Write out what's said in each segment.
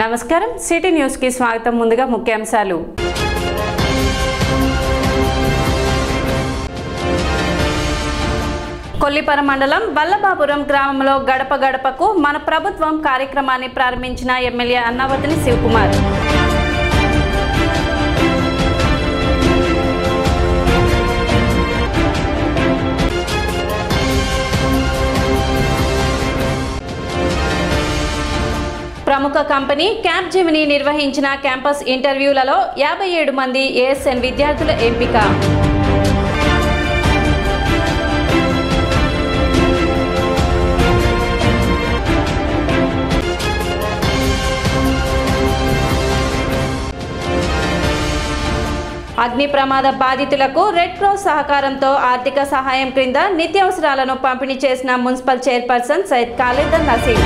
నమస్కారం city news కి స్వాగతం ముందుగా ముఖ్యాంశాలు కొల్లిపర మండలం వల్లభాపురం గ్రామంలో గడప గడపకు మన ప్రభుత్వం కార్యక్రమాన్ని ప్రారంభించిన ఎమ్మెల్యే అన్నావతిని శివకుమార్ ప్రముఖ కంపెనీ క్యాంప్ జెమిని నిర్వహించిన క్యాంపస్ ఇంటర్వ్యూలలో యాభై ఏడు మంది ఏఎస్ఎన్ విద్యార్థుల ఎంపిక అగ్ని ప్రమాద బాధితులకు రెడ్ క్రాస్ సహకారంతో ఆర్థిక సహాయం క్రింద నిత్యావసరాలను పంపిణీ చేసిన మున్సిపల్ చైర్పర్సన్ సైద్ ఖాలిద్ నసీం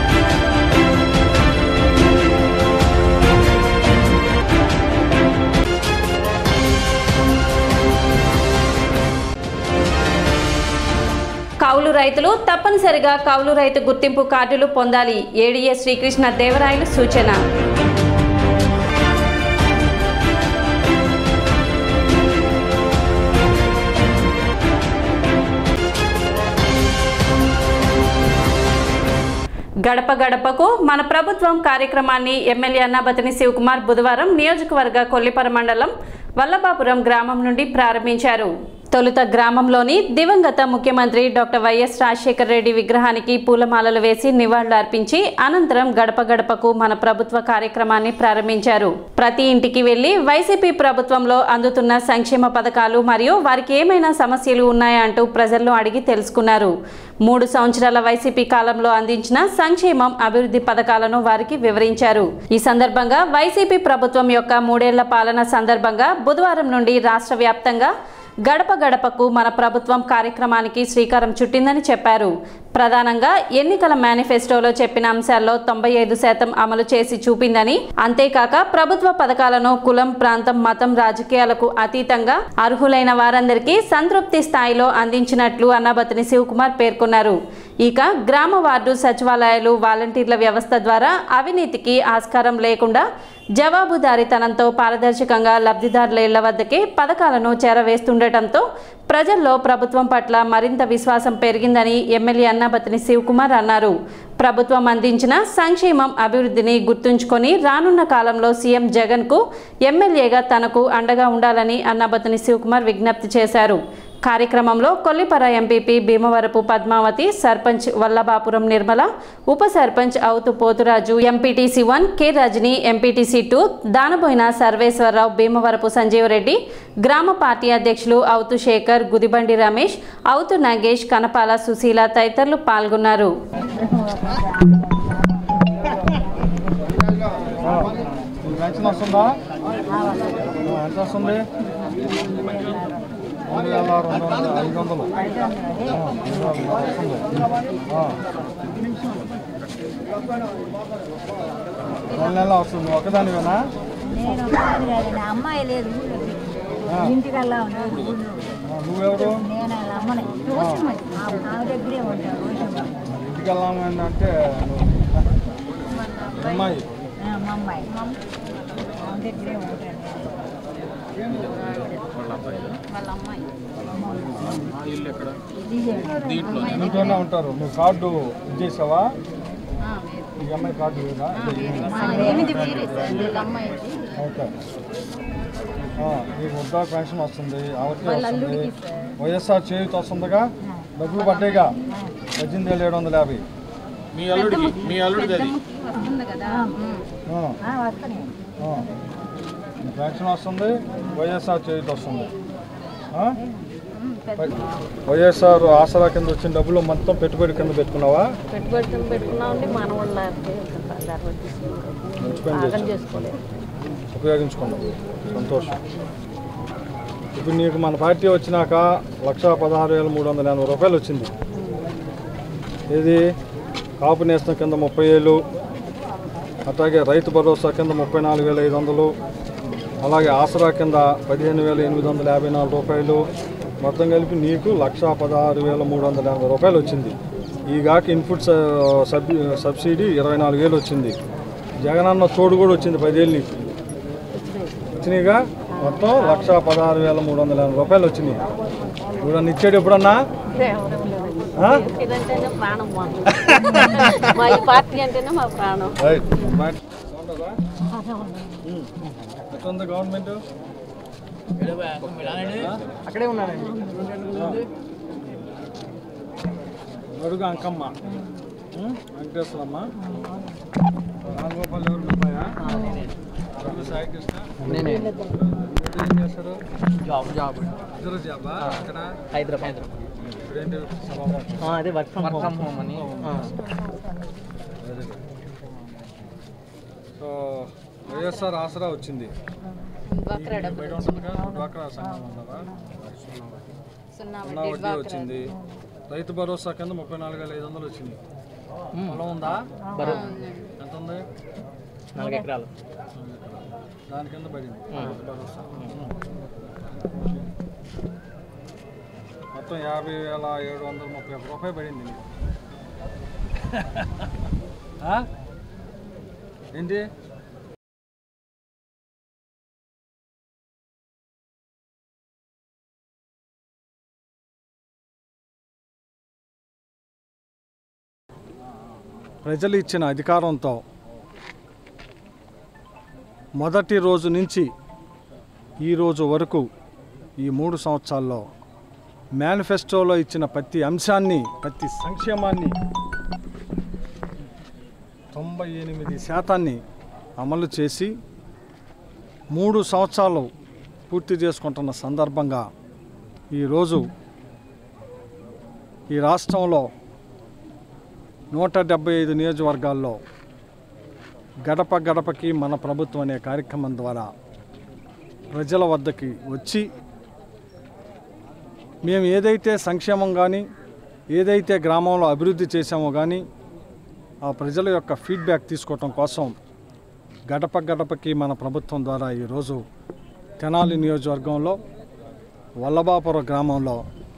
కౌలు రైతులు తప్పనిసరిగా కౌలు రైతు గుర్తింపు కార్డులు పొందాలి ఏడీఏ శ్రీకృష్ణ దేవరాయలు సూచన గడప గడపకు మన ప్రభుత్వం కార్యక్రమాన్ని ఎమ్మెల్యే అన్నాబతిని శివకుమార్ బుధవారం నియోజకవర్గ కొల్లిపర మండలం వల్లభాపురం గ్రామం నుండి ప్రారంభించారు తొలుత గ్రామంలోని దివంగత ముఖ్యమంత్రి డాక్టర్ వైఎస్ రాజశేఖర రెడ్డి విగ్రహానికి పూలమాలలు వేసి నివాళులు అర్పించి అనంతరం గడప గడపకు మన ప్రభుత్వ కార్యక్రమాన్ని ప్రారంభించారు ప్రతి ఇంటికి వెళ్లి వైసీపీ ప్రభుత్వంలో అందుతున్న సంక్షేమ పథకాలు మరియు వారికి ఏమైనా సమస్యలు ఉన్నాయా అంటూ ప్రజలను అడిగి తెలుసుకున్నారు మూడు సంవత్సరాల వైసీపీ కాలంలో అందించిన సంక్షేమం అభివృద్ధి పథకాలను వారికి వివరించారు ఈ సందర్భంగా వైసీపీ ప్రభుత్వం యొక్క మూడేళ్ల పాలన సందర్భంగా బుధవారం నుండి రాష్ట్ర వ్యాప్తంగా గడప గడపకు మన ప్రభుత్వం కార్యక్రమానికి శ్రీకారం చుట్టిందని చెప్పారు ప్రధానంగా ఎన్నికల మేనిఫెస్టోలో చెప్పిన అంశాల్లో తొంభై ఐదు శాతం అమలు చేసి చూపిందని అంతేకాక ప్రభుత్వ పథకాలను కులం ప్రాంతం మతం రాజకీయాలకు అతీతంగా అర్హులైన వారందరికీ సంతృప్తి స్థాయిలో అందించినట్లు అన్నాబతిని శివకుమార్ పేర్కొన్నారు ఇక గ్రామ వార్డు సచివాలయాలు వాలంటీర్ల వ్యవస్థ ద్వారా అవినీతికి ఆస్కారం లేకుండా జవాబుదారీతనంతో పారదర్శకంగా లబ్ధిదారుల ఇళ్ల వద్దకే పథకాలను చేరవేస్తుండటంతో ప్రజల్లో ప్రభుత్వం పట్ల మరింత విశ్వాసం పెరిగిందని ఎమ్మెల్యే అన్నాబతిని శివకుమార్ అన్నారు ప్రభుత్వం అందించిన సంక్షేమం అభివృద్ధిని గుర్తుంచుకొని రానున్న కాలంలో సీఎం జగన్కు ఎమ్మెల్యేగా తనకు అండగా ఉండాలని అన్నాబతిని శివకుమార్ విజ్ఞప్తి చేశారు కార్యక్రమంలో కొల్లిపర ఎంపీపీ భీమవరపు పద్మావతి సర్పంచ్ వల్లభాపురం నిర్మల ఉప sarpanch Avuthu Pothuraju MPTC one K Rajani MPTC two Danaboina Sarveswararao Bheemavarapu Sanjeevareddy గ్రామ పార్టీ అధ్యక్షులు అవుతు శేఖర్ గుదిబండి రమేష్ అవుతు నాగేష్ కనపాల సుశీల తదితరులు పాల్గొన్నారు మీకు పెన్షన్ వస్తుందా ఆ, ఎంత వస్తుంది మూడు వేల రెండు వందల ఐదు వందలు ఆ, ఐదు వందలు వస్తుంది ఆ. రెండు నెలలు వస్తుంది నువ్వు ఒకదానివేనా నేను ఒకసారి కాదు, నా అమ్మాయి లేదు ఊళ్ళో ఆ. ఇంటికల్లా ఉండదు ఊళ్ళో ఆ, నువ్వెవరు నేను వాళ్ళ అమ్మని ఆ- ఆమె దగ్గరే ఉంటాను రోజు ఇంటికి వెళ్ళామని అంటే నువ్వు అమ్మాయి ఆ, మా అమ్మాయి ఆమె దగ్గరే ఉంటాను వాళ్ళ అమ్మాయి విజయవాడ. నీతోనే ఉంటారు నువ్వు కార్డు ఇచ్చేసావా ఆ, లేదు. ఈ అమ్మాయి కార్డు లేదా ఏమిది వేరే సార్ వీళ్ళ అమ్మాయిది ఓకే ఆ, నీకు వృద్ధా పెన్షన్ వస్తుంది ఆవిడకి వాళ్ళ వస్తుంది అల్లుడికి సార్. వైఎస్ఆర్ చేయూత వస్తుందిగా డబ్బులు పడ్డాయిగా పద్దెనిమిది వేల ఏడు వందల యాభై మీ అల్లుడికి మీ అల్లుడిది అది వస్తుంది కదా ఆ, ఆ, వస్తాను ఆ. నీకు పెన్షన్ వస్తుంది వైఎస్ఆర్ చేయూత వస్తుంది ఆ? వైఎస్ఆర్ ఆసరా కింద వచ్చిన డబ్బులు మొత్తం పెట్టుబడి కింద పెట్టుకున్నావా పెట్టుబడి కింద పెట్టుకున్నామంటే మన వాళ్ళ మంచి పని చేసావు చేసుకోలేదు ఉపయోగించుకున్నావు సంతోషం ఇప్పుడు నీకు మన పార్టీ వచ్చినాక లక్ష పదహారు వేల మూడు వందల ఎనభై రూపాయలు వచ్చింది ఇది కాపు నేస్తం కింద ముప్పై ఏళ్ళు అట్లాగే రైతు భరోసా కింద ముప్పై నాలుగు వేల ఐదు వందలు అలాగే ఆసరా కింద పదిహేను వేల ఎనిమిది వందల యాభై నాలుగు రూపాయలు మొత్తం కలిపి నీకు లక్ష పదహారు వేల మూడు వందల ఎనభై రూపాయలు వచ్చింది ఈ గాక ఇన్పుట్ స- సబ్ సబ్సిడీ ఇరవై నాలుగు వేలు వచ్చింది జగనన్న తోడు కూడా వచ్చింది పదేళ్ళు నీకు వచ్చినాయిగా మొత్తం లక్ష పదహారు వేల మూడు వందల ఎనభై రూపాయలు వచ్చినాయి ఇప్పుడు ఇచ్చాడు ఎప్పుడన్నా ఆ? ఇదంటేనే ప్రాణం మాకు మా ఈ పార్టీ అంటేనే మా ప్రాణం రైట్. మాట. బాగుంటుందా? ఉమ్. ఎట్లా ఉంది గవర్నమెంట్ అక్కడే ఉన్నానండి అడుగు అంకమ్మ ఉమ్, వెంకటేశ్వరమ్మ రామగోపాల్ ఎవరు అబ్బాయా అడుగు సాయి కృష్ణ నేనే మీరు ఏం చేస్తారు జాబ్ జాబ్ ఇద్దరు జాబా అక్కడ హైదరాబాద్ ఇప్పుడేంటి సభాపతి అదే work from work from home అని very good so YSR Aasara వచ్చింది ఈ బయట ఉంటుందిగా డ్వాక్రా సంఘం ఉన్నదా సున్నా వడ్డీ వచ్చింది రైతు భరోసా కింద ముప్పై నాలుగు వేల ఐదు వందలు వచ్చింది పొలం ఉందా బరో ఎంత ఉంది నాలుగు ఎకరాలు దాని కింద పడింది రైతు భరోసా మొత్తం యాభై వేల ఏడు వందల ముప్పై ఒక్క రూపాయలు పడింది నీకు ఆ? ఏంటి ప్రజలు ఇచ్చిన అధికారంతో మొదటి రోజు నుంచి ఈ రోజు వరకు ఈ మూడు సంవత్సరాల్లో మేనిఫెస్టోలో ఇచ్చిన ప్రతి అంశాన్ని ప్రతి సంక్షేమాన్ని తొంభై ఎనిమిది శాతాన్ని అమలు చేసి మూడు సంవత్సరాలు పూర్తి చేసుకుంటున్న సందర్భంగా ఈరోజు ఈ రాష్ట్రంలో నూట డెబ్బై ఐదు నియోజకవర్గాల్లో గడప గడపకి మన ప్రభుత్వం అనే కార్యక్రమం ద్వారా ప్రజల వద్దకి వచ్చి మేము ఏదైతే సంక్షేమం కానీ ఏదైతే గ్రామంలో అభివృద్ధి చేశామో కానీ ఆ ప్రజల యొక్క ఫీడ్బ్యాక్ తీసుకోవటం కోసం గడప గడపకి మన ప్రభుత్వం ద్వారా ఈరోజు తెనాలి నియోజకవర్గంలో వల్లభాపురం గ్రామంలో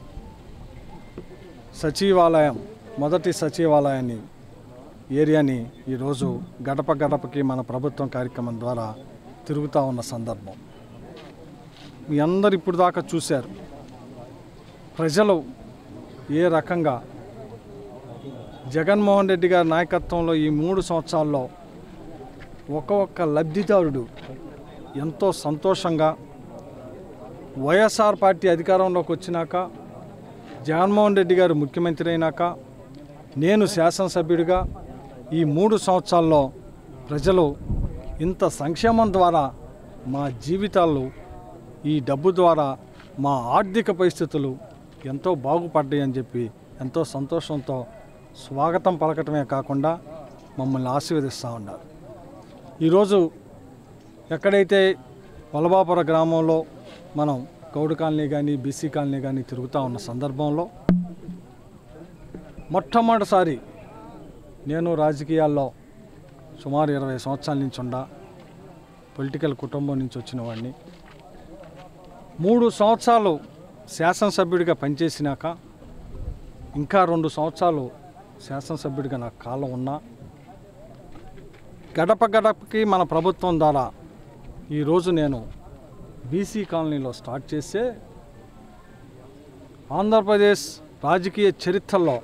సచివాలయం మొదటి సచివాలయాన్ని ఏరియాని ఈరోజు గడప గడపకి మన ప్రభుత్వం కార్యక్రమం ద్వారా తిరుగుతూ ఉన్న సందర్భం మీ అందరు ఇప్పుడు దాకా చూశారు ప్రజలు ఏ రకంగా జగన్మోహన్ రెడ్డి గారి నాయకత్వంలో ఈ మూడు సంవత్సరాల్లో ఒక ఒక్క లబ్ధిదారుడు ఎంతో సంతోషంగా వైఎస్ఆర్ పార్టీ అధికారంలోకి వచ్చినాక జగన్మోహన్ రెడ్డి గారు ముఖ్యమంత్రి అయినాక నేను శాసనసభ్యుడిగా ఈ మూడు సంవత్సరాల్లో ప్రజలు ఇంత సంక్షేమం ద్వారా మా జీవితాలు ఈ డబ్బు ద్వారా మా ఆర్థిక పరిస్థితులు ఎంతో బాగుపడ్డాయి అని చెప్పి ఎంతో సంతోషంతో స్వాగతం పలకటమే కాకుండా మమ్మల్ని ఆశీర్వదిస్తూ ఉన్నారు ఈరోజు ఎక్కడైతే వలభాపుర గ్రామంలో మనం గౌడు కాలనీ కానీ బీసీ కాలనీ కానీ తిరుగుతూ ఉన్న సందర్భంలో మొట్టమొదటిసారి నేను రాజకీయాల్లో సుమారు ఇరవై సంవత్సరాల నుంచి ఉండా పొలిటికల్ కుటుంబం నుంచి వచ్చిన వాడిని మూడు సంవత్సరాలు శాసనసభ్యుడిగా పనిచేసినాక ఇంకా రెండు సంవత్సరాలు శాసనసభ్యుడిగా నాకు కాలం ఉన్నా గడప గడపకి మన ప్రభుత్వం ద్వారా ఈరోజు నేను బీసీ కాలనీలో స్టార్ట్ చేస్తే ఆంధ్రప్రదేశ్ రాజకీయ చరిత్రలో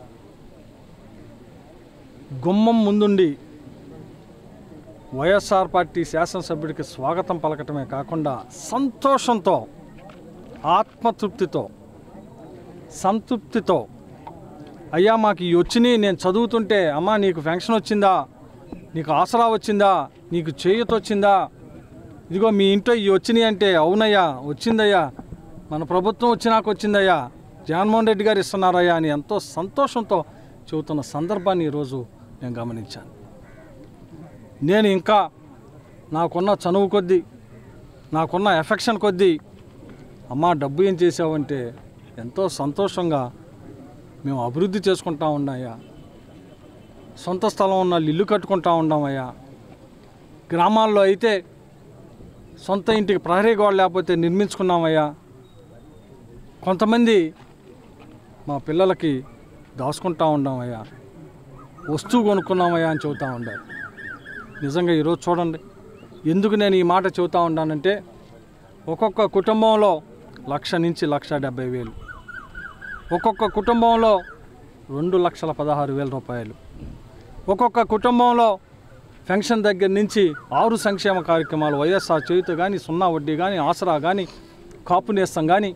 గుమ్మం ముందుండి వైఎస్ఆర్ పార్టీ శాసనసభ్యుడికి స్వాగతం పలకటమే కాకుండా సంతోషంతో ఆత్మతృప్తితో సంతృప్తితో అయ్యా మాకు ఈ వచ్చినాయి నేను చదువుతుంటే అమ్మా నీకు ఫెన్షన్ వచ్చిందా నీకు ఆసరా వచ్చిందా నీకు చేయూత వచ్చిందా ఇదిగో మీ ఇంట్లో ఇవి వచ్చినాయి అంటే అవునయ్యా వచ్చిందయ్యా మన ప్రభుత్వం వచ్చినాక వచ్చిందయ్యా జగన్మోహన్ రెడ్డి గారు ఇస్తున్నారయ్యా అని ఎంతో సంతోషంతో చెబుతున్న సందర్భాన్ని ఈరోజు నేను గమనించాను నేను ఇంకా నాకున్న చనువు కొద్దీ నాకున్న ఎఫెక్షన్ కొద్దీ అమ్మా డబ్బు ఏం చేసావంటే ఎంతో సంతోషంగా మేము అభివృద్ధి చేసుకుంటా ఉన్నాయా సొంత స్థలం ఉన్న వాళ్ళు ఇల్లు కట్టుకుంటా ఉన్నామయ్యా గ్రామాల్లో అయితే సొంత ఇంటికి ప్రహరీ గోడ లేకపోతే నిర్మించుకున్నామయ్యా కొంతమంది మా పిల్లలకి దాచుకుంటా ఉన్నామయ్యా వస్తువు కొనుక్కున్నామయ్యా అని చెబుతూ ఉండారు నిజంగా ఈరోజు చూడండి ఎందుకు నేను ఈ మాట చెబుతా ఉన్నానంటే ఒక్కొక్క కుటుంబంలో లక్ష నుంచి లక్ష డెబ్బై వేలు ఒక్కొక్క కుటుంబంలో రెండు లక్షల పదహారు వేల రూపాయలు ఒక్కొక్క కుటుంబంలో పెన్షన్ దగ్గర నుంచి ఆరు సంక్షేమ కార్యక్రమాలు వైఎస్ఆర్ చేయుత కానీ సున్నా వడ్డీ కానీ ఆసరా కానీ కాపు నేస్తం కానీ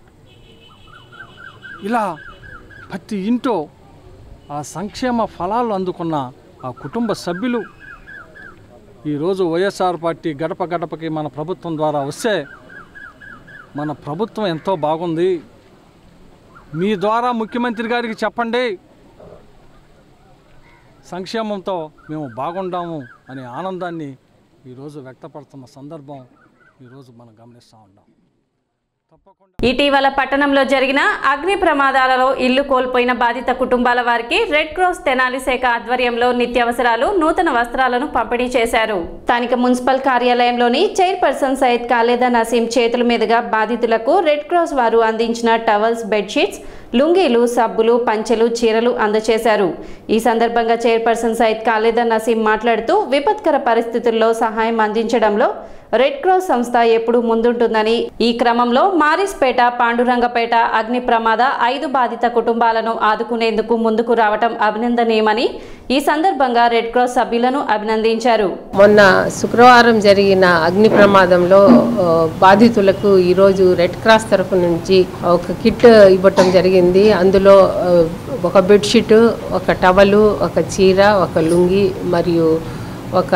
ఇలా ప్రతి ఇంటో ఆ సంక్షేమ ఫలాలు అందుకున్న ఆ కుటుంబ సభ్యులు ఈరోజు వైఎస్ఆర్ పార్టీ గడప గడపకి మన ప్రభుత్వం ద్వారా వస్తే మన ప్రభుత్వం ఎంతో బాగుంది మీ ద్వారా ముఖ్యమంత్రి గారికి చెప్పండి సంక్షేమంతో మేము బాగుండాము అనే ఆనందాన్ని ఈరోజు వ్యక్తపడుతున్న సందర్భం ఈరోజు మనం గమనిస్తూ ఉన్నాం తప్పకుండా ఇటీవల పట్టణంలో జరిగిన అగ్ని ప్రమాదాలలో ఇల్లు కోల్పోయిన బాధిత కుటుంబాల వారికి రెడ్ క్రాస్ తెనాలి శాఖ ఆధ్వర్యంలో నిత్యావసరాలు నూతన వస్త్రాలను పంపిణీ చేశారు స్థానిక మున్సిపల్ కార్యాలయంలోని చైర్పర్సన్ సయ్యద్ ఖాలేదా నసీం చేతుల మీదుగా బాధితులకు రెడ్ క్రాస్ వారు అందించిన టవల్స్ బెడ్షీట్స్ లుంగీలు సబ్బులు పంచెలు చీరలు అందజేశారు ఈ సందర్భంగా చైర్పర్సన్ సయ్యద్ ఖాలేదా నసీం మాట్లాడుతూ విపత్కర పరిస్థితుల్లో సహాయం అందించడంలో రెడ్ క్రాస్ సంస్థ ఎప్పుడూ ముందుంటుందని ఈ క్రమంలో మారిస్పేట పాండురంగపేట అగ్ని ప్రమాద ఐదు బాధిత కుటుంబాలను ఆదుకునేందుకు ముందుకు రావటం అభినందనీయమని ఈ సందర్భంగా రెడ్ క్రాస్ సభ్యులను అభినందించారు మొన్న శుక్రవారం జరిగిన అగ్ని ప్రమాదంలో ఆ, బాధితులకు ఈరోజు రెడ్ క్రాస్ తరఫు నుంచి ఒక కిట్ ఇవ్వటం జరిగింది అందులో ఆ, ఒక బెడ్షీట్ ఒక టవలు ఒక చీర ఒక లుంగి మరియు ఒక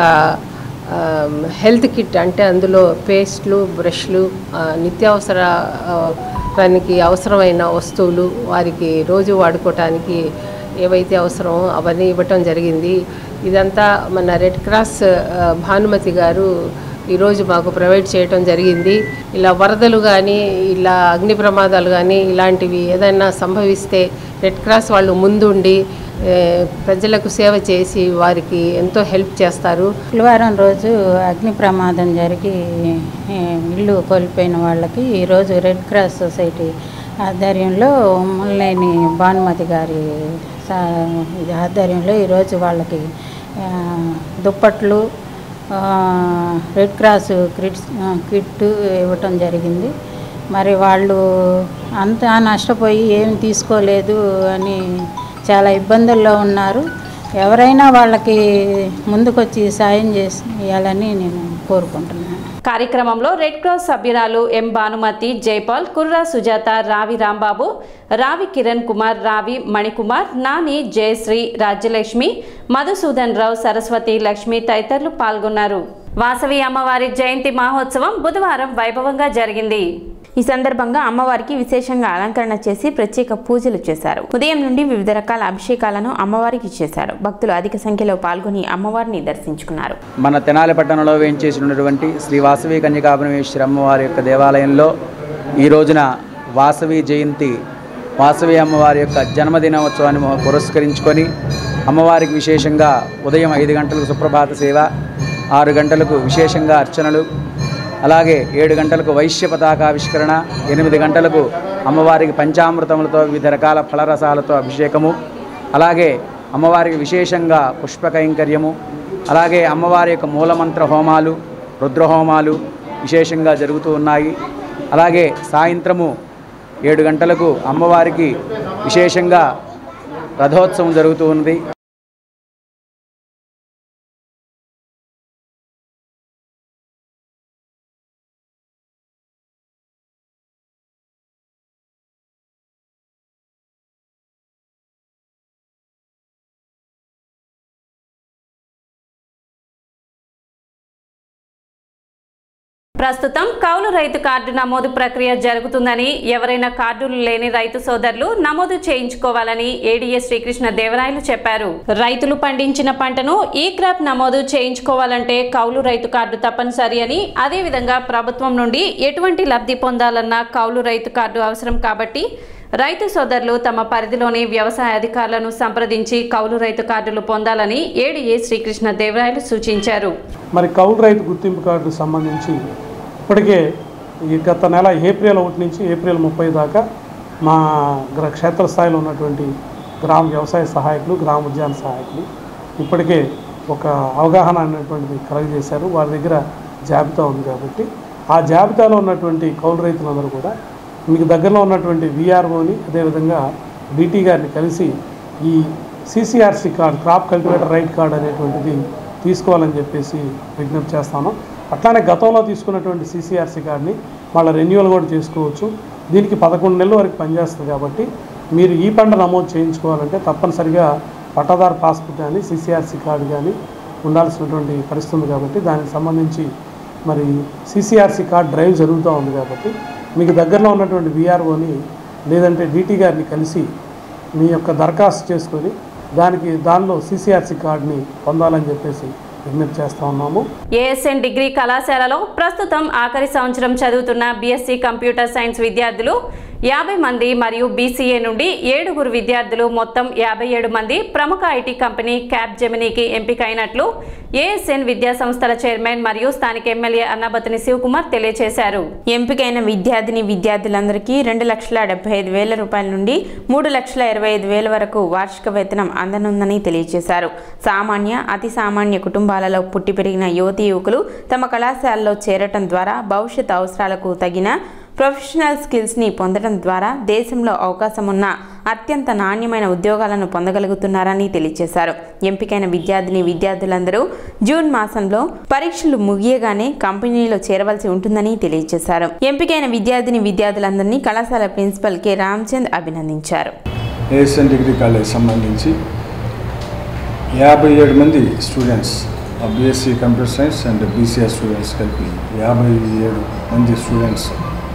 ఆ, హెల్త్ కిట్ అంటే అందులో పేస్ట్లు బ్రష్లు ఆ, నిత్యావసర ఆ, దానికి అవసరమైన వస్తువులు వారికి రోజు వాడుకోవటానికి ఏవైతే అవసరమో అవన్నీ ఇవ్వటం జరిగింది ఇదంతా మన రెడ్ క్రాస్ ఆ, భానుమతి గారు ఈరోజు మాకు ప్రొవైడ్ చేయటం జరిగింది ఇలా వరదలు కానీ ఇలా అగ్ని ప్రమాదాలు కానీ ఇలాంటివి ఏదైనా సంభవిస్తే రెడ్ క్రాస్ వాళ్ళు ముందుండి ఏ, ప్రజలకు సేవ చేసి వారికి ఎంతో హెల్ప్ చేస్తారు శుక్రవారం రోజు అగ్ని ప్రమాదం జరిగి ఏ, ఇల్లు కోల్పోయిన వాళ్ళకి ఈరోజు రెడ్ క్రాస్ సొసైటీ ఆధ్వర్యంలో ముల్లేని భానుమతి గారి సా- ఇది ఆధ్వర్యంలో ఈరోజు వాళ్ళకి ఆ, దుప్పట్లు ఆ, రెడ్ క్రాస్ కిట్స్ కిట్ ఇవ్వటం జరిగింది మరి వాళ్ళు అంతా నష్టపోయి ఏమి తీసుకోలేదు అని చాలా ఇబ్బందుల్లో ఉన్నారు ఎవరైనా వాళ్ళకి ముందుకొచ్చి సాయం చేసి ఇవ్వాలని నేను కోరుకుంటున్నాను కార్యక్రమంలో రెడ్ క్రాస్ సభ్యురాలు ఎం భానుమతి జైపాల్ కుర్రా సుజాత రావి రాంబాబు రావి కిరణ్ కుమార్ రావి మణికుమార్ నాని జయశ్రీ రాజ్యలక్ష్మి మధుసూదన్ రావు సరస్వతి లక్ష్మి తదితరులు పాల్గొన్నారు వాసవి అమ్మవారి జయంతి మహోత్సవం బుధవారం వైభవంగా జరిగింది ఈ సందర్భంగా అమ్మవారికి విశేషంగా అలంకరణ చేసి ప్రత్యేక పూజలు చేశారు ఉదయం నుండి వివిధ రకాల అభిషేకాలను అమ్మవారికి చేశారు భక్తులు అధిక సంఖ్యలో పాల్గొని అమ్మవారిని దర్శించుకున్నారు మన తెనాలి పట్టణంలో వేయించేసినటువంటి శ్రీ వాసవి కన్యకాపరమేశ్వరి అమ్మవారి యొక్క దేవాలయంలో ఈ రోజున వాసవి జయంతి వాసవి అమ్మవారి యొక్క జన్మదినోత్సవాన్ని మొ- పురస్కరించుకొని అమ్మవారికి విశేషంగా ఉదయం ఐదు గంటలకు సుప్రభాత సేవ ఆరు గంటలకు విశేషంగా అర్చనలు అలాగే ఏడు గంటలకు వైశ్య పతాకావిష్కరణ ఎనిమిది గంటలకు అమ్మవారికి పంచామృతములతో వివిధ రకాల ఫలరసాలతో అభిషేకము అలాగే అమ్మవారికి విశేషంగా పుష్ప కైంకర్యము అలాగే అమ్మవారి యొక్క మూలమంత్ర హోమాలు రుద్రహోమాలు విశేషంగా జరుగుతూ ఉన్నాయి అలాగే సాయంత్రము ఏడు గంటలకు అమ్మవారికి విశేషంగా రథోత్సవం జరుగుతూ ఉన్నది ప్రస్తుతం కౌలు రైతు కార్డు నమోదు ప్రక్రియ జరుగుతుందని ఎవరైనా కార్డులు లేని రైతు సోదరులు నమోదు చేయించుకోవాలని ఏడీఏ శ్రీకృష్ణ దేవరాయలు చెప్పారు రైతులు పండించిన పంటను ఈ క్రాప్ నమోదు చేయించుకోవాలంటే కౌలు రైతు కార్డు తప్పనిసరి అని అదేవిధంగా ప్రభుత్వం నుండి ఎటువంటి లబ్ధి పొందాలన్నా కౌలు రైతు కార్డు అవసరం కాబట్టి రైతు సోదరులు తమ పరిధిలోని వ్యవసాయ అధికారులను సంప్రదించి కౌలు రైతు కార్డులు పొందాలని ఏడీఏ శ్రీకృష్ణ దేవరాయలు సూచించారు మరి కౌలు రైతు గుర్తింపు కార్డు సంబంధించి ఇప్పటికే ఈ గత నెల ఏప్రిల్ ఒకటి నుంచి ఏప్రిల్ ముప్పై దాకా మా గ్ర క్షేత్రస్థాయిలో ఉన్నటువంటి గ్రామ వ్యవసాయ సహాయకులు గ్రామ ఉద్యాన సహాయకులు ఇప్పటికే ఒక అవగాహన అనేటువంటిది కలగజేశారు వారి దగ్గర జాబితా ఉంది కాబట్టి ఆ జాబితాలో ఉన్నటువంటి కౌలు రైతులందరూ కూడా మీకు దగ్గరలో ఉన్నటువంటి విఆర్ఓని అదేవిధంగా బీటీ గారిని కలిసి ఈ CCRC card crop cultivator right card అనేటువంటిది తీసుకోవాలని చెప్పేసి విజ్ఞప్తి చేస్తాను అట్లానే గతంలో తీసుకున్నటువంటి సిసిఆర్సి కార్డ్ని మళ్ళీ రెన్యువల్ కూడా చేసుకోవచ్చు దీనికి పదకొండు నెలల వరకు పనిచేస్తుంది కాబట్టి మీరు ఈ పంట నమోదు చేయించుకోవాలంటే తప్పనిసరిగా పట్టాదారు పాస్బుక్ కానీ సిసిఆర్సి కార్డు కానీ ఉండాల్సినటువంటి పరిస్థితి ఉంది కాబట్టి దానికి సంబంధించి మరి సిసిఆర్సి కార్డ్ డ్రైవ్ జరుగుతూ ఉంది కాబట్టి మీకు దగ్గరలో ఉన్నటువంటి విఆర్ఓని లేదంటే డీటీ గారిని కలిసి మీ యొక్క దరఖాస్తు చేసుకొని దానికి దానిలో సిసిఆర్సి కార్డుని పొందాలని చెప్పేసి విజ్ఞప్తి చేస్తూ ఉన్నాము ఏఎస్ఎన్ డిగ్రీ కళాశాలలో ప్రస్తుతం ఆఖరి సంవత్సరం చదువుతున్న బీఎస్సీ కంప్యూటర్ సైన్స్ విద్యార్థులు యాభై మంది మరియు బీసీఏ నుండి ఏడుగురు విద్యార్థులు మొత్తం యాభై ఏడు మంది ప్రముఖ ఐటీ కంపెనీ క్యాబ్ జెమినీకి ఎంపికైనట్లు ఏఎస్ఎన్ విద్యా సంస్థల చైర్మన్ మరియు స్థానిక ఎమ్మెల్యే అన్నాబతిని శివకుమార్ తెలియజేశారు ఎంపికైన విద్యార్థిని విద్యార్థులందరికీ రెండు లక్షల డెబ్బై ఐదు వేల రూపాయల నుండి మూడు లక్షల ఇరవై ఐదు వేల వరకు వార్షిక వేతనం అందనుందని తెలియజేశారు సామాన్య అతి సామాన్య కుటుంబాలలో పుట్టి పెరిగిన యువతీ యువకులు తమ కళాశాలలో చేరటం ద్వారా భవిష్యత్ అవసరాలకు తగిన ప్రొఫెషనల్ స్కిల్స్ని పొందడం ద్వారా దేశంలో అవకాశం ఉన్న అత్యంత నాణ్యమైన ఉద్యోగాలను పొందగలుగుతున్నారని తెలియజేశారు ఎంపికైన విద్యార్థిని విద్యార్థులందరూ జూన్ మాసంలో పరీక్షలు ముగియగానే కంపెనీలో చేరవలసి ఉంటుందని తెలియజేశారు ఎంపికైన విద్యార్థిని విద్యార్థులందరినీ కళాశాల ప్రిన్సిపల్ కె రామచంద్ అభినందించారు ఏఎస్ఎన్ డిగ్రీ కాలేజ్ సంబంధించి యాభై ఏడు మంది students BSc computer science and BCR students కలిపి యాభై ఏడు మంది స్టూడెంట్స్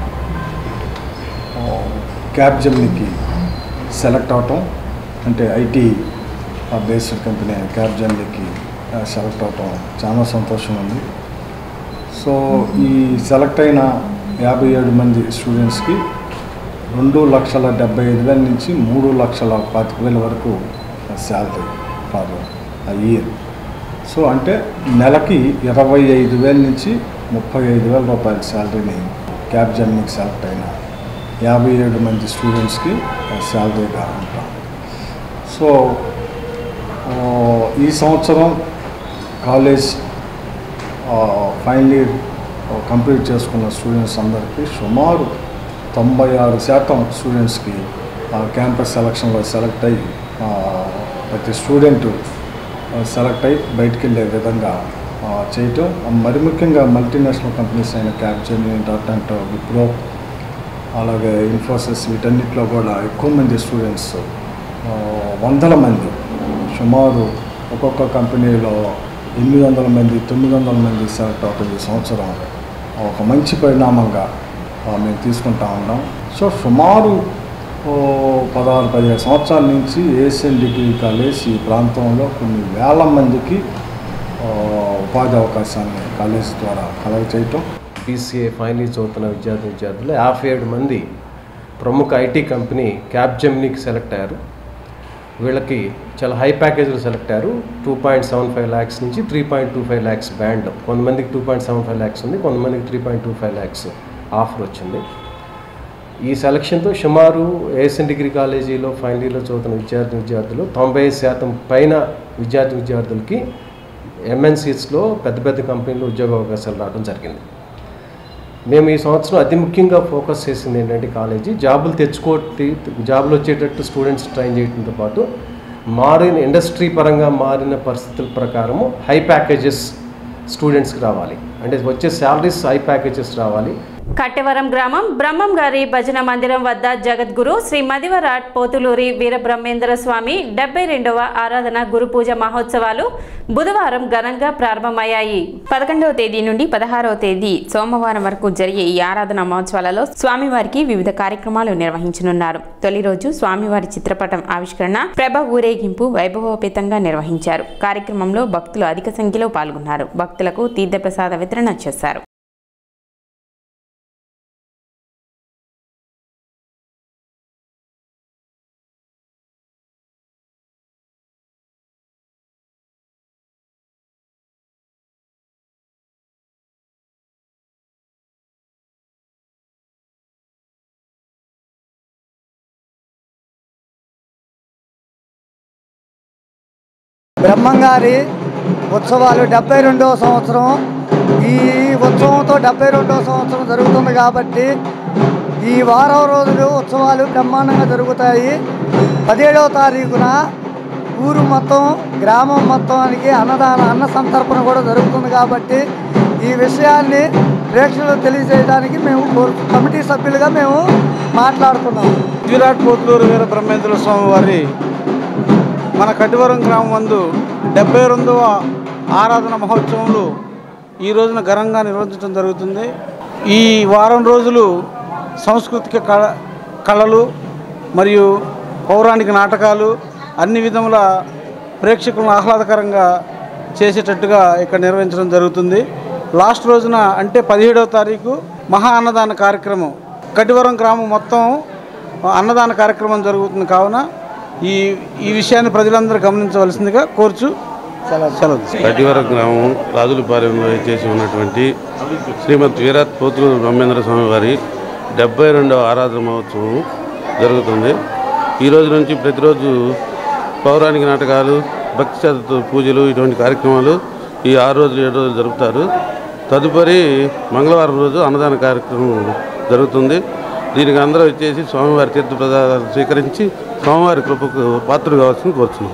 క్యాబ్ జమ్నికి సెలెక్ట్ అవటం అంటే ఐటీ బేస్డ్ కంపెనీ క్యాబ్ జమ్నికి సెలెక్ట్ అవటం చాలా సంతోషం ఉంది సో ఈ సెలెక్ట్ అయిన యాభై ఏడు మంది స్టూడెంట్స్కి రెండు లక్షల డెబ్బై ఐదు వేల నుంచి మూడు లక్షల పాతిక వేల వరకు salary for a year so అంటే నెలకి ఇరవై ఐదు వేల నుంచి ముప్పై ఐదు వేల రూపాయల శాలరీని క్యాబ్ జర్నీకి సెలెక్ట్ అయిన యాభై ఏడు మంది స్టూడెంట్స్కి శాలరీగా ఉంటాం సో ఆ, ఈ సంవత్సరం కాలేజ్ ఫైనల్ ఇయర్ కంప్లీట్ చేసుకున్న స్టూడెంట్స్ అందరికీ సుమారు తొంభై ఆరు శాతం స్టూడెంట్స్కి క్యాంపస్ సెలక్షన్లో సెలెక్ట్ అయ్యి ఆ, ప్రతి స్టూడెంట్ సెలెక్ట్ అయ్యి బయటికి వెళ్ళే విధంగా ఆ, చేయటం మరి ముఖ్యంగా మల్టీనేషనల్ కంపెనీస్ అయిన క్యాప్జెమిని డాట్ అండ్ విప్రో అలాగే ఇన్ఫోసిస్ వీటన్నిటిలో కూడా ఎక్కువ మంది స్టూడెంట్స్ ఆ, వందల మంది సుమారు ఒక్కొక్క కంపెనీలో ఎనిమిది వందల మంది తొమ్మిది వందల మంది సెలెక్ట్ అవటం ఈ సంవత్సరం ఒక మంచి పరిణామంగా ఆ, మేము తీసుకుంటా ఉన్నాం సో సుమారు ఓ పదహారు పదిహేడు సంవత్సరాల నుంచి ఏషియన్ డిగ్రీ కాలేజ్ ఈ ప్రాంతంలో కొన్ని వేల మందికి ఆ, ఉపాధి అవకాశాన్ని కాలేజ్ ద్వారా కలగ చేయటం బీసీఏ ఫైనల్ ఇయర్ చదువుతున్న విద్యార్థి విద్యార్థులు యాభై ఏడు మంది ప్రముఖ ఐటీ కంపెనీ క్యాప్జెమ్నీకి సెలెక్ట్ అయ్యారు వీళ్ళకి చాలా హై ప్యాకేజీలు సెలెక్ట్ అయ్యారు two point seven five lakhs నుంచి three point two five lakhs band కొంతమందికి two point seven five lakhs ఉంది కొంతమందికి three point two five lakhs offer వచ్చింది ఈ సెలక్షన్తో సుమారు ఏఎస్ఎన్ డిగ్రీ కాలేజీలో ఫైనల్ ఇయర్లో చదువుతున్న విద్యార్థి విద్యార్థులు తొంభై శాతం పైన విద్యార్థి విద్యార్థులకి ఎంఎన్సీస్లో పెద్ద పెద్ద కంపెనీలో ఉద్యోగ అవకాశాలు రావడం జరిగింది మేము ఈ సంవత్సరం అతి ముఖ్యంగా ఫోకస్ చేసింది ఏంటంటే కాలేజీ జాబులు తెచ్చుకోటి జాబులు వచ్చేటట్టు స్టూడెంట్స్ ట్రైన్ చేయడంతో పాటు మారిన ఇండస్ట్రీ పరంగా మారిన పరిస్థితుల ప్రకారము హై ప్యాకేజెస్ స్టూడెంట్స్కి రావాలి అంటే వచ్చే శాలరీస్ హై ప్యాకేజెస్ రావాలి కట్టెవరం గ్రామం బ్రహ్మం గారి భజన మందిరం వద్ద జగద్గురు శ్రీ మదివరాట్ పోతులూరి వీరబ్రహ్మేంద్ర స్వామి డెబ్బై రెండవ ఆరాధన గురు పూజ మహోత్సవాలు బుధవారం ఘనంగా ప్రారంభమయ్యాయి పదకొండవ తేదీ నుండి పదహారవ తేదీ సోమవారం వరకు జరిగే ఈ ఆరాధన మహోత్సవాలలో స్వామివారికి వివిధ కార్యక్రమాలు నిర్వహించనున్నారు తొలి రోజు స్వామివారి చిత్రపటం ఆవిష్కరణ ప్రభ ఊరేగింపు వైభవోపేతంగా నిర్వహించారు కార్యక్రమంలో భక్తులు అధిక సంఖ్యలో పాల్గొన్నారు భక్తులకు తీర్థప్రసాద వితరణ చేశారు బ్రహ్మంగారి ఉత్సవాలు డెబ్బై రెండవ సంవత్సరం ఈ ఉత్సవంతో డెబ్బై రెండవ సంవత్సరం జరుగుతుంది కాబట్టి ఈ వారం రోజులు ఉత్సవాలు బ్రహ్మాండంగా జరుగుతాయి పదిహేడవ తారీఖున ఊరు మొత్తం గ్రామం మొత్తానికి అన్నదాన అన్న సంతర్పణ కూడా జరుగుతుంది కాబట్టి ఈ విషయాన్ని ప్రేక్షకులకు తెలియజేయడానికి మేము కోరు- కమిటీ సభ్యులుగా మేము మాట్లాడుతున్నాము విరాట్ పోతులూరు వీర బ్రహ్మేంద్ర స్వామి వారి మన కటివరం గ్రామం మందు డెబ్బై రెండవ ఆరాధన మహోత్సవంలో ఈ రోజున ఘనంగా నిర్వహించడం జరుగుతుంది ఈ వారం రోజులు సాంస్కృతిక కళ కళలు మరియు పౌరాణిక నాటకాలు అన్ని విధముల ప్రేక్షకులను ఆహ్లాదకరంగా చేసేటట్టుగా ఇక్కడ నిర్వహించడం జరుగుతుంది లాస్ట్ రోజున అంటే పదిహేడవ తారీఖు మహా అన్నదాన కార్యక్రమం కటివరం గ్రామం మొత్తం అన్నదాన కార్యక్రమం జరుగుతుంది కావున ఈ ఈ విషయాన్ని ప్రజలందరూ గమనించవలసిందిగా కోరుచు సెలవు కటివర గ్రామం రాజులపాలెంలో చేసి ఉన్నటువంటి శ్రీమద్ వీరత్ పోతులూరు బ్రహ్మేంద్ర స్వామి వారి డెబ్బై రెండవ ఆరాధన మహోత్సవం జరుగుతుంది ఈ రోజు నుంచి ప్రతిరోజు పౌరాణిక నాటకాలు భక్తి శ్రద్ధతో పూజలు ఇటువంటి కార్యక్రమాలు ఈ ఆరు రోజులు ఏడు రోజులు జరుపుతారు తదుపరి మంగళవారం రోజు అన్నదాన కార్యక్రమం జరుగుతుంది దీనికి అందరూ వచ్చేసి స్వామివారి తీర్థ ప్రసాదాలు స్వీకరించి స్వామివారి కృపకు పాత్రలు కావాల్సింది కోరుతున్నాం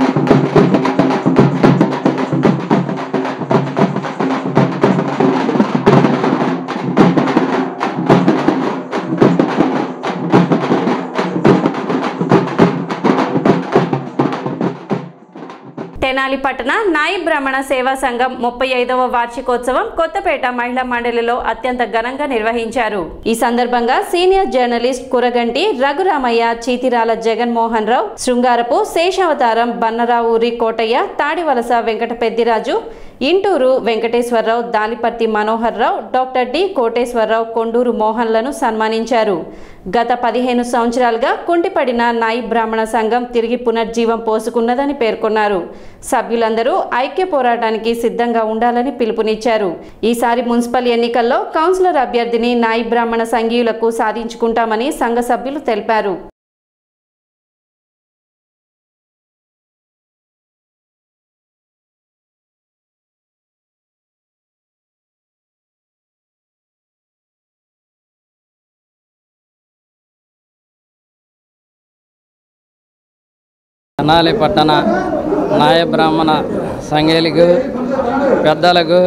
తెనాలి పట్టణ నాయి బ్రాహ్మణ సేవా సంఘం ముప్పై ఐదవ వార్షికోత్సవం కొత్తపేట మహిళా మండలిలో అత్యంత ఘనంగా నిర్వహించారు ఈ సందర్భంగా senior journalist Kuraganti Raghuramaiah Chitirala Jaganmohan Rao Srungarapu Seshavataram Bannaravuri Kotaiah Tadivalasa Venkata Peddiraju Inturu Venkateswararao Dalipart Manohar Rao doctor D Koteswararao Konduru మోహన్లను సన్మానించారు గత పదిహేను సంవత్సరాలుగా కుంటిపడిన నాయి బ్రాహ్మణ సంఘం తిరిగి పునర్జీవం పోసుకున్నదని పేర్కొన్నారు సభ్యులందరూ ఐక్య పోరాటానికి సిద్ధంగా ఉండాలని పిలుపునిచ్చారు ఈసారి మున్సిపల్ ఎన్నికల్లో కౌన్సిలర్ అభ్యర్థిని నాయి బ్రాహ్మణ సంఘీయులకు సాధించుకుంటామని సంఘ సభ్యులు తెలిపారు తెనాలి పట్టణ నాయ బ్రాహ్మణ సంఘేలకు పెద్దలకు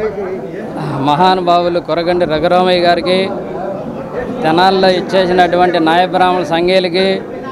మహానుభావులు కొరగండి రఘురామయ్య గారికి తెనాలిలో ఇచ్చేసినటువంటి నాయ బ్రాహ్మణ సంఘేలకి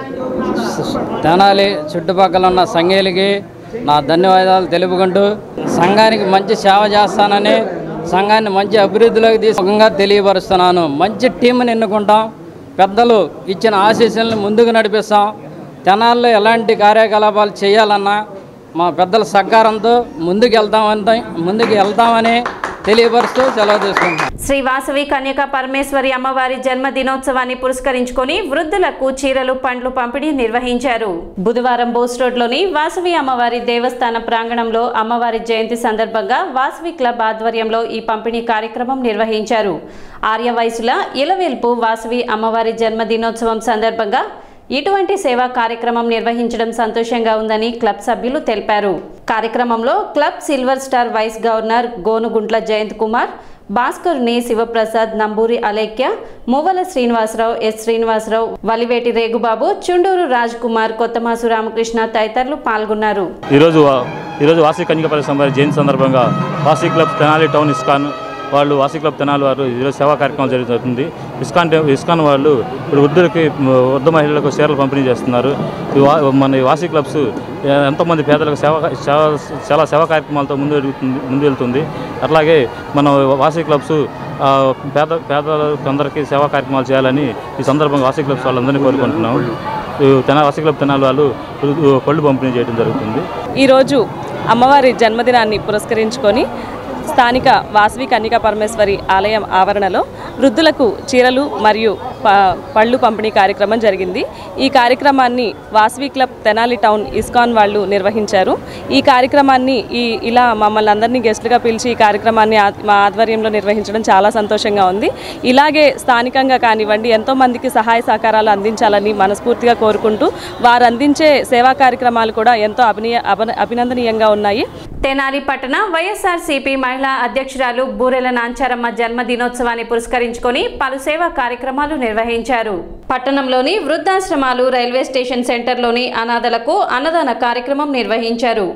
తెనాలి చుట్టుపక్కల ఉన్న సంఘేలకి నా ధన్యవాదాలు తెలుపుకుంటూ సంఘానికి మంచి సేవ చేస్తానని సంఘాన్ని మంచి అభివృద్ధిలోకి తీసుకుంగా తెలియపరుస్తున్నాను మంచి టీంని ఎన్నుకుంటాం పెద్దలు ఇచ్చిన ఆశీస్సులను ముందుకు నడిపిస్తాం తెనాల్లో ఎలాంటి కార్యకలాపాలు చేయాలన్నా మా పెద్దల సహకారంతో ముందుకు వెళ్తామని ముందుకు వెళ్తామని తెలియపరుస్తూ సెలవు తీసుకుంటాం శ్రీ వాసవి కన్యక పరమేశ్వరి అమ్మవారి జన్మ దినోత్సవాన్ని పురస్కరించుకొని వృద్ధులకు చీరలు పండ్లు పంపిణీ నిర్వహించారు బుధవారం బోస్ రోడ్లోని వాసవి అమ్మవారి దేవస్థాన ప్రాంగణంలో అమ్మవారి జయంతి సందర్భంగా వాసవి క్లబ్ ఆధ్వర్యంలో ఈ పంపిణీ కార్యక్రమం నిర్వహించారు ఆర్య వయసుల ఇలవేల్పు వాసవి అమ్మవారి జన్మ దినోత్సవం సందర్భంగా ఇటువంటి సేవా కార్యక్రమం నిర్వహించడం సంతోషంగా ఉందని క్లబ్ సభ్యులు తెలిపారు కార్యక్రమంలో club silver star vice governor Gonuguntla Jayanth Kumar భాస్కర్ని శివప్రసాద్ నంబూరి అలేఖ్య మువ్వల శ్రీనివాసరావు ఎస్ శ్రీనివాసరావు వలివేటి రేగుబాబు చుండూరు రాజ్ కుమార్ కొత్తమాసు రామకృష్ణ తదితరులు పాల్గొన్నారు ఈరోజు ఈరోజు వాసి కన్యక పరిశ్రమ జయంతి సందర్భంగా వాసి క్లబ్ తెనాలి టౌన్ ఇస్కాన్ వాళ్ళు వాసి క్లబ్ తెనాలి వారు ఈరోజు సేవా కార్యక్రమం జరుగుతుంది ఇస్కాన్ టె- ఇస్కాన్ వాళ్ళు ఇప్పుడు వృద్ధులకి మ, వృద్ధ మహిళలకు చీరలు పంపిణీ చేస్తున్నారు ఈ వా- మన ఈ వాసి క్లబ్స్ ఏ, ఎంతోమంది పేదలకు సేవ సేవ చాలా సేవా కార్యక్రమాలతో ముందు వెళ్తుంది ముందు వెళ్తుంది అట్లాగే మన వాసి క్లబ్స్ ఆ, పేద పేదలకు అందరికీ సేవా కార్యక్రమాలు చేయాలని ఈ సందర్భంగా వాసి క్లబ్స్ వాళ్ళందరినీ కోరుకుంటున్నాం ఈ తెనా వాసి క్లబ్ తెనాలి వాళ్ళు పళ్ళు పంపిణీ చేయడం జరుగుతుంది ఈరోజు అమ్మవారి జన్మదినాన్ని పురస్కరించుకొని స్థానిక వాసవి కన్యకా పరమేశ్వరి ఆలయం ఆవరణలో వృద్ధులకు చీరలు మరియు ప- పళ్ళు పంపిణీ కార్యక్రమం జరిగింది ఈ కార్యక్రమాన్ని Vasavi club Tenali town ISKCON వాళ్ళు నిర్వహించారు ఈ కార్యక్రమాన్ని ఈ ఇలా మమ్మల్ని అందరినీ గెస్టులుగా పిలిచి ఈ కార్యక్రమాన్ని ఆ- మా ఆధ్వర్యంలో నిర్వహించడం చాలా సంతోషంగా ఉంది ఇలాగే స్థానికంగా కానివ్వండి ఎంతో మందికి సహాయ సహకారాలు అందించాలని మనస్ఫూర్తిగా కోరుకుంటూ వారు అందించే సేవా కార్యక్రమాలు కూడా ఎంతో అభినయ అభన- అభినందనీయంగా ఉన్నాయి తెనాలి పట్టణ వైఎస్ఆర్సీపీ మహిళా అధ్యక్షురాలు బూరెల నాంచారమ్మ జన్మదినోత్సవాన్ని పురస్కరించుకొని పలు సేవా కార్యక్రమాలు నిర్వహించారు పట్టణంలోని వృద్ధాశ్రమాలు రైల్వే స్టేషన్ సెంటర్లోని అనాథలకు అన్నదాన కార్యక్రమం నిర్వహించారు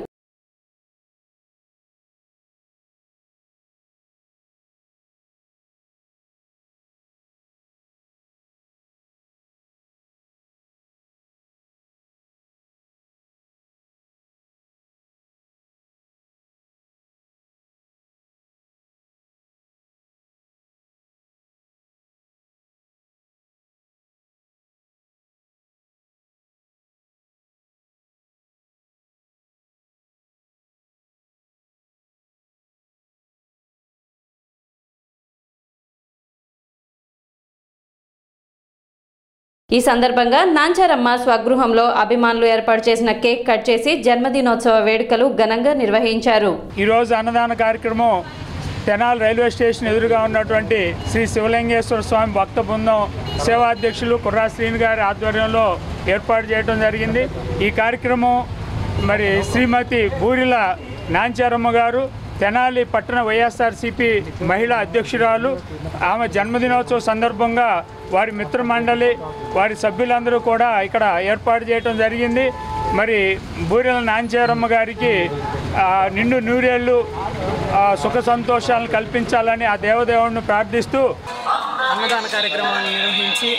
ఈ సందర్భంగా నాంచారమ్మ స్వగృహంలో అభిమానులు ఏర్పాటు చేసిన కేక్ కట్ చేసి జన్మదినోత్సవ వేడుకలు ఘనంగా నిర్వహించారు ఈరోజు అన్నదాన కార్యక్రమం తెనాల్ రైల్వే స్టేషన్ ఎదురుగా ఉన్నటువంటి శ్రీ శివలింగేశ్వర స్వామి భక్త బృందం సేవాధ్యక్షులు కుర్రా శ్రీని గారి ఆధ్వర్యంలో ఏర్పాటు చేయడం జరిగింది ఈ కార్యక్రమం మరి శ్రీమతి బూరిల నాంచారమ్మ గారు తెనాలి పట్టణ వైఎస్ఆర్సీపీ మహిళా అధ్యక్షురాలు ఆమె జన్మదినోత్సవ సందర్భంగా వారి మిత్రమండలి వారి సభ్యులందరూ కూడా ఇక్కడ ఏర్పాటు చేయడం జరిగింది మరి బూరెల నాంచారమ్మ గారికి ఆ, నిండు నూరేళ్ళు ఆ, సుఖ సంతోషాలను కల్పించాలని ఆ దేవదేవుడిని ప్రార్థిస్తూ అన్నదాన కార్యక్రమాన్ని నిర్వహించి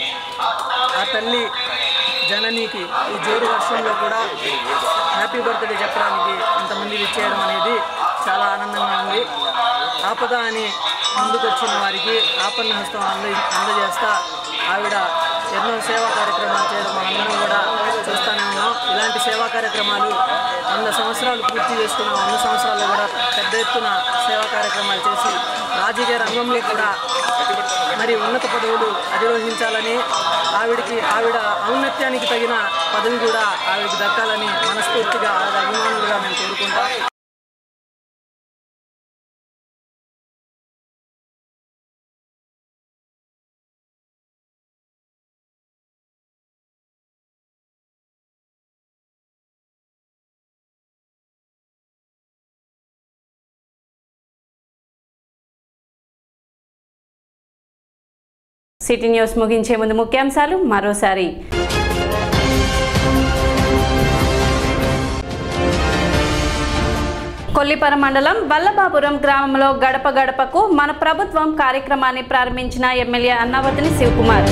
ఆ తల్లి జననికి ఈ జోరు వర్షంలో కూడా హ్యాపీ బర్త్డే చెప్పడానికి ఇంతమంది విచ్చేయడం అనేది చాలా ఆనందంగా ఉంది ఆపద అని ముందుకొచ్చిన వారికి ఆపన్న హస్తం అంద అందజేస్తా ఆవిడ ఎన్నో సేవా కార్యక్రమాలు చేయడం మనందరం కూడా చూస్తూనే ఉన్నాం ఇలాంటి సేవా కార్యక్రమాలు వంద సంవత్సరాలు పూర్తి చేసుకున్న వంద సంవత్సరాల్లో కూడా పెద్ద ఎత్తున సేవా కార్యక్రమాలు చేసి రాజకీయ రంగంలో కూడా మరి ఉన్నత పదవులు అధిరోహించాలని ఆవిడకి ఆవిడ ఔన్నత్యానికి తగిన పదవి కూడా ఆవిడకి దక్కాలని మనస్ఫూర్తిగా ఆవిడ అభిమానులుగా మేము కోరుకుంటాం సిటీ న్యూస్ ముగించే ముందు ముఖ్యాంశాలు మరోసారి కొల్లిపర మండలం వల్లభాపురం గ్రామంలో గడప గడపకు మన ప్రభుత్వం కార్యక్రమాన్ని ప్రారంభించిన ఎమ్మెల్యే అన్నావతిని శివకుమార్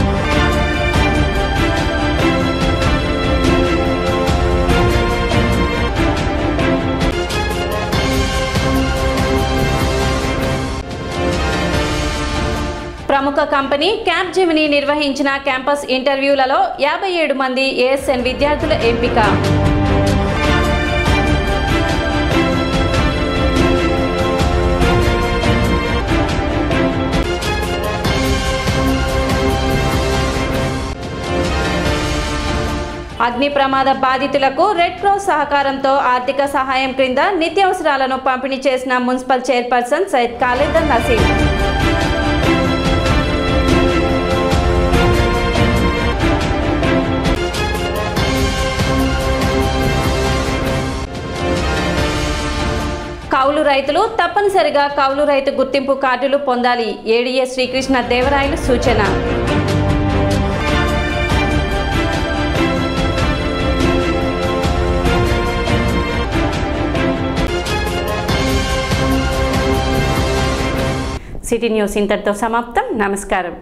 ప్రముఖ కంపెనీ క్యాప్ జెమిని నిర్వహించిన క్యాంపస్ ఇంటర్వ్యూలలో యాభై ఏడు మంది ఏఎస్ఎన్ విద్యార్థుల ఎంపిక అగ్ని ప్రమాద బాధితులకు రెడ్ క్రాస్ సహకారంతో ఆర్థిక సహాయం క్రింద నిత్యావసరాలను పంపిణీ చేసిన మున్సిపల్ చైర్పర్సన్ సైద్ ఖాలిద్ నసీం కౌలు రైతులు తప్పనిసరిగా కౌలు రైతు గుర్తింపు కార్డులు పొందాలి ఏడీఏ శ్రీకృష్ణ దేవరాయలు సూచన సిటీ న్యూస్ ఇంతటితో సమాప్తం నమస్కారం